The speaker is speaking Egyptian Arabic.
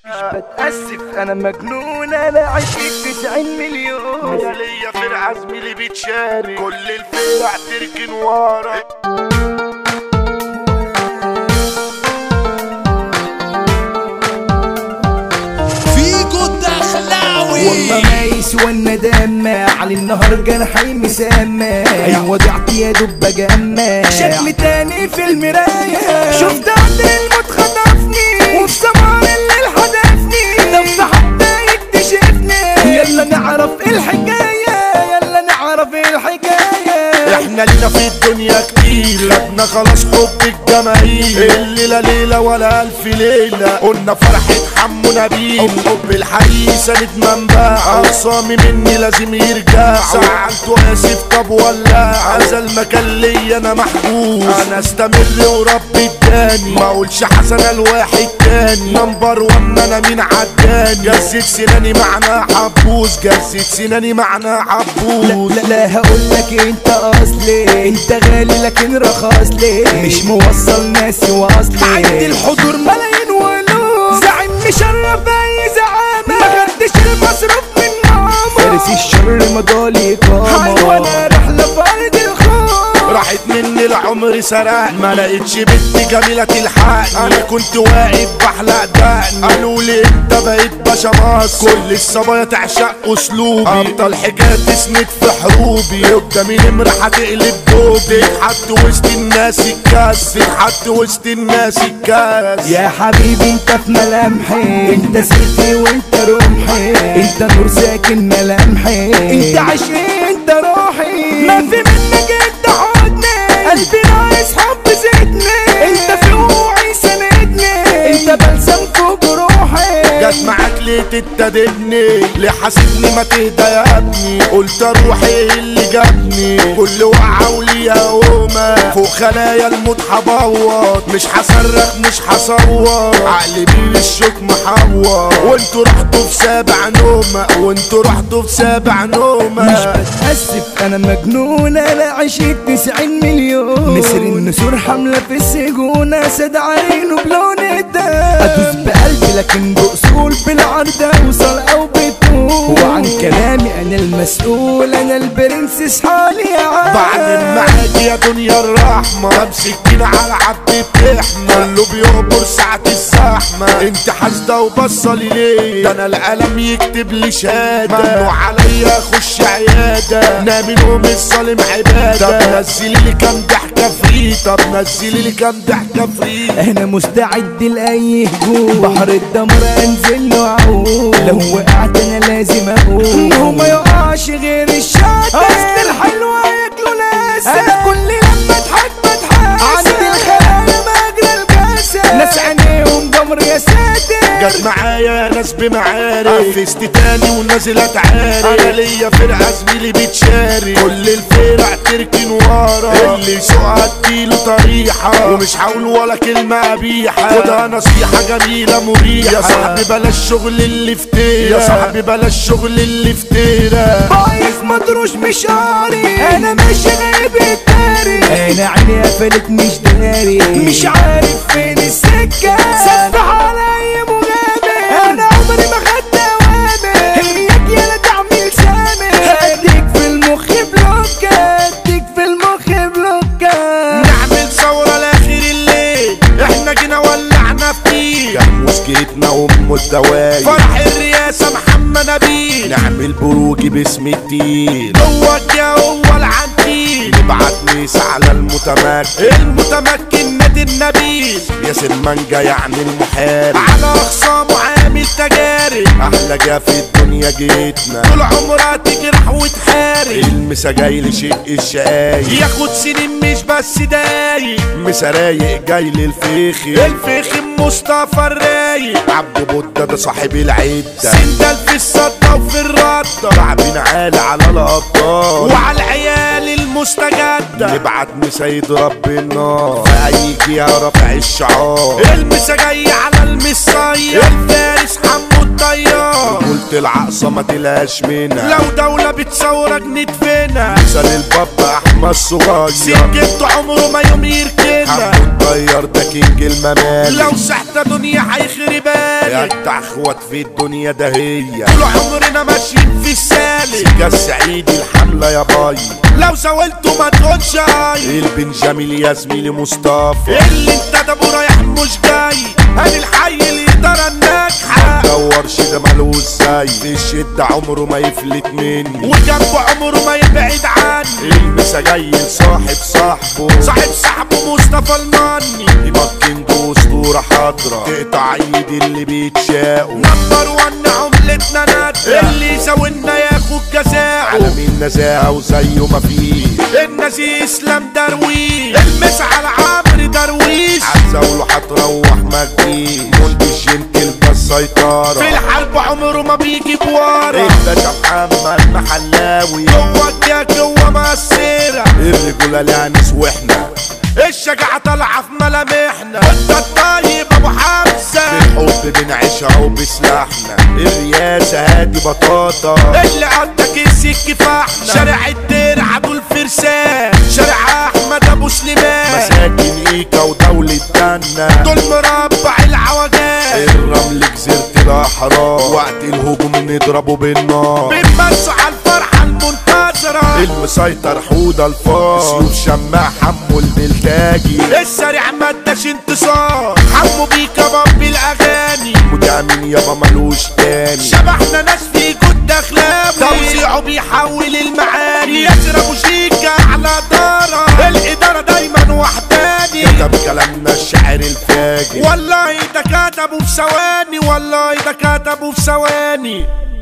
بتأسف انا مجنون انا عشقك 90 مليون انا ليا فرقة زميلي بتشارك كل الفرق تركن ورا فيكو الدخلاوي والله ما يسوى الندم على النهار جرحي مسمى ايوه ضعت يا دب جمى شكل تاني في المراية شفت عند الموت خطفني وفي سمار الليل حدفني طب حتى يكتشفني يلا نعرف الحكاية يلا نعرف الحكاية احنا لينا في الدنيا كتير خدنا خلاص حب الجماهير الليلة ليلة ولا ألف ليلة قلنا فرحة حمو نبيل حب الحقيقي سند منبع عصامي مني لازم يرجع زعلته آسف طب ولا عزل مكان ليا أنا محبوس أنا استمر وربي اداني ما اقولش حسن الواحد تاني نمبر ون انا مين عداني جزت سناني معناها حبوس جزت سناني معناها حبوس لا لا هقول لك انت اصلي انت غالي لكن رخص لي مش موصل ناسي واصلي عندي الحضور ملايين ولوف زعيم مشرف اي زعامه ما خدتش المصروف من ماما فارس الشر مضالي قامه وانا رحله في ارض الخوف راحت مني العمر سرق ما لقيتش بنت جميلة تلحقني انا كنت واقف بحلق دقني قالوا لي انت بقيت باشا مصر كل الصبايا تعشق اسلوبي افضل حكاية تسند في حروبي قدامي نمرة هتقلب دوبي تتحط وسط الناس الكاس تتحط وسط الناس الكاس يا حبيبي انت في ملامحي انت سيرتي وانت رمحي انت نور ساكن ملامحي انت عشقي انت روحي ما في منك انت حضني قلبي ناقص حب زيتني انت في وعي سندني انت بلسم فوق روحي جت معاك ليه تتدبني ليه حاسبني ما تهدى يا ابني قلت اروح ايه اللي جابني كل وقعه وليها قومه فوق خلايا الموت حبوط مش هصرخ مش هصور عقلي بيه الشوك محور وانتوا رحتوا في سابع نومه وانتوا رحتوا في سابع مش نومه بتأسف انا مجنون انا عشت 90 مليون نسر النسور حملة في السجون اسد عينه بلون الدم ادوس بقلبي لكن باصول بالعرض اوصل او بطول وعن كلامي انا المسؤول انا البرنسس حالي يا عم بعدين معاك يا دنيا الرحمة طب سكينة على عبد بتحمى كله بيعبر ساعة الزحمة انت حاسدة وبصلي ليه ده انا القلم يكتب لي شهادة ممنوع عليا اخش عيادة نامي مش ظالم عبادة طب نزلي لي كام ضحكة فري طب نزلي لي كام ضحكة فري انا مستعد لاي هجوم بحر الدمر انزل له اعوم لو وقعت انا لازم اقوم هو ما يقعش غير الشاطر اصل الحلوة ياكلوا ناس انا كل لما اضحك بضحك عندي الخلايا مجرى الجسد ناس عينيهم جمر يا ساتر جت معايا ناس بمعارف قفزت تاني ونازل اتعارك انا ليا فرقه زميلي بتشارك كل الفرق تركن ورا اللي يسوقها اديله طريحه ومش هقول ولا كلمه قبيحه خدها نصيحه جميله مريحه يا صاحبي بلاش شغل اللي فتيرة يا صاحبي بلاش شغل اللي فتيرة بايظ مدروش مش قاري انا ماشي غايب الداري انا عيني قفلت مش داري مش عارف فين السكه سفح عليا مغامر انا عمري ما خدت اوامر هيك يا تعمل سامر هديك في المخ بلوكه هديك في المخ بلوكه نعمل ثورة لاخر الليل احنا جينا ولعنا فيه مسكتنا ام الدوايب فرح الرئاسة محمد نبيل نعمل بروجي باسم الدين هوك يا هو العنتيل نبعت ميس على المتمكن المتمكن نادي النبيل ياسر مانجا يعني المحارب على اخصامه عامل تجارب احلى جا في الدنيا جيتنا طول عمرها تجرح وتحارب المسا جاي لشق الشقايق ياخد سنين مش بس دايق مسا رايق جاي للفيخي الفيخي مصطفى الرايق عبد بودة ده صاحب العدة سندل في الصدة وفي الردة تعبين عالي على الابطال وعلى العيال المستجدة نبعت مسا يضرب بالنار فهيجي يا رافع الشعار المسا جاي على المصاية الفارس حمو الطيار قلت العقصة ما تلاش منها لو دولة بتصورك ندفنها مثل الباب احمد صغير سكته عمره ما يوم يركنها حمو الطيار ده كينج الممالك لو سحت دنيا هيخربها اجدع اخوات في الدنيا ده هي طول عمرنا ماشيين في السالك سكة السعيد الحملة يا باي لو زاولته ما تقولش اي البنجاميل يا زميلي مصطفى اللي انت ده رايح مش جاي انا الحي الاداره الناجحه دورش ده مالوش زي في الشدة عمره ما يفلت مني وجنبه عمره ما يبعد عني المسا جاي لصاحب صاحبه صاحب صاحبه مصطفى المني يمكن اسطورة حاضرة تقطع ايد اللي بيتشاقوا نمبر ون عملتنا ندى اللي يساوينا ياخد جزاءه عالمين نزاهة وزيه ما فيه النزيه اسلام درويش المس على عمرو درويش عزاوله هتروح مجدي منتج ينتل السيطرة في الحرب عمره ما بيجي بورا الباشا محمد محلاوي جوه الجاك جوه مقسرة الرجولة لها ناس واحنا الشجاعة طالعة في ملامحنا انت الطيب ابو حمزة الحب بنعيشها وبسلاحنا الرياسة هادي بطاطا اللي عندك السك فاحنا شارع الدرع ابو الفرسان شارع احمد ابو سليمان مساكن ايكا ودولة دنا دول مربع العوجات الرمل جزيرة الاحرار وقت الهجوم نضربه بالنار بنمسوا على الفرحة المنتظرة المسيطر حوده الفار سيوف شماع حمو الملتاجي السريع ما اداش انتصار حمو بيكا باب الاغاني متأمن يابا ملوش تاني شبحنا ناس في جد اخلاوي توزيعه بيحول المعاني يشربوا شيكا على دارة الادارة دايما وحداني كتب كلامنا الشاعر الفاجر والله ده كتبه في ثواني والله ده كتبه في ثواني